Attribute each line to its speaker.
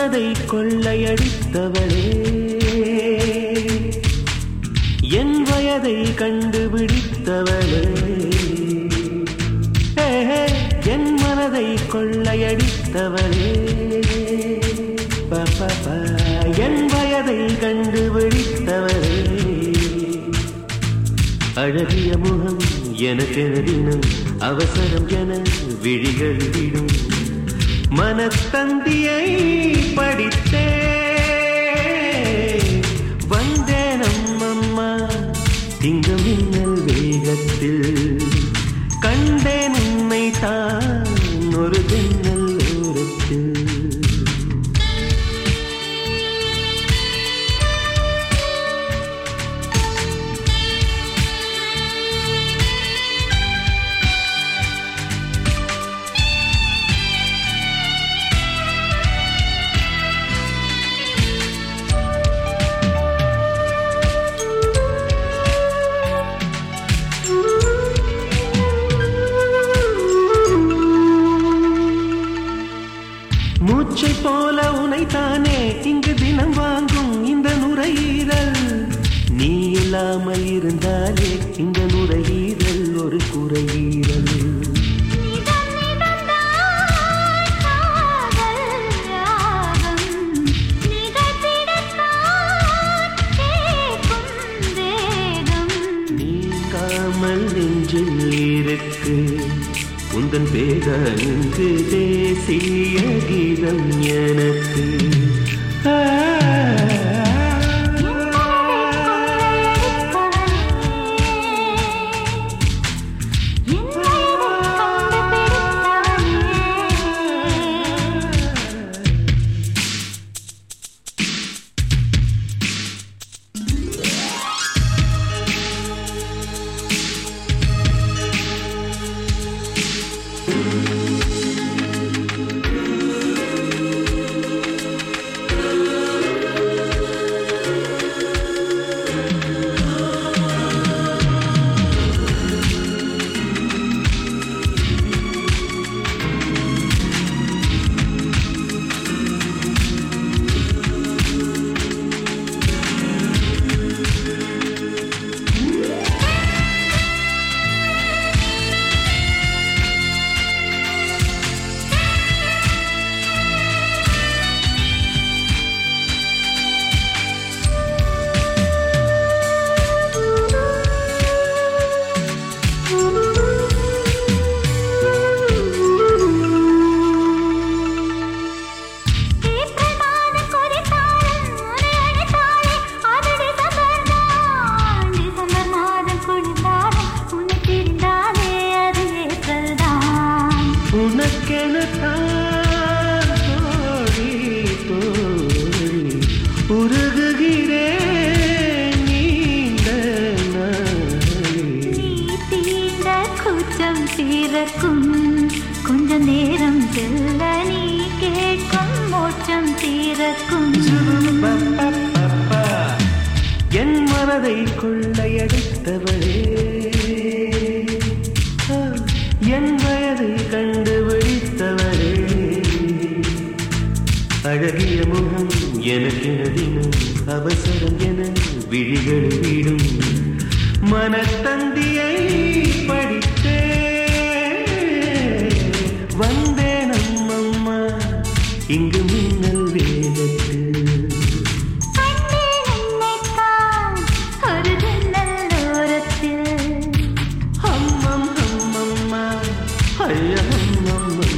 Speaker 1: மனதை கொள்ளையடித்தவளே என் வயதை கண்டுபிடித்தவளே ஏஹே, என் மனதை கொள்ளையடித்தவளே ப, ப, ப, என் வயதை கண்டுபிடித்தவளே அழகிய முகம் எனக்கென தினம் அவசரம் என விழிகள் விடும் மனத்தந்தியை படித்தே வந்தேன் அம்மம்மா இங்கு மின்னல் வேகத்தில் கண்டேன் உன்னை தான் ஒரு தென்னல் ஓரத்தில் மூச்சை போல உனைத்தானே இங்கு தினம் வாங்கும் இந்த நுரையீரல் நீ இல்லாமல் இருந்தாலே இந்த நுரையீரல் ஒரு குறையீரல் நீங்காமல் நெஞ்சில் இருக்கு உந்தன் பேத இங்கு தேசிய கீதம் எனக்கு ஆ, உனக்கெனத்தான் தோழி தோழி உருகுகிறேன் நீண்ட நாளில்.
Speaker 2: தீரக்கும் கொஞ்ச நேரம் செல்ல நீ கேட்கும் மோட்சம் தீரக்கும்
Speaker 1: பப்பப்பப்பா, என் மனதை கொள்ளையடித்தவளே ஆ, என் வயதை கண்டுபிடித்தவளே அழகிய முகம் எனக்கு தினம் அவசரம் என விழிகள் விடும் மனத்தந்தியை படித்தே வந்தேன் அம்மம்மா இங்கு மின்னல் வேகத்தில்
Speaker 2: கண்டேன் உன்னைத்தான் ஒரு ஜன்னல் ஓரத்தில்
Speaker 1: அம்மம் அம்மம்மா ஐயா அம்மம்மா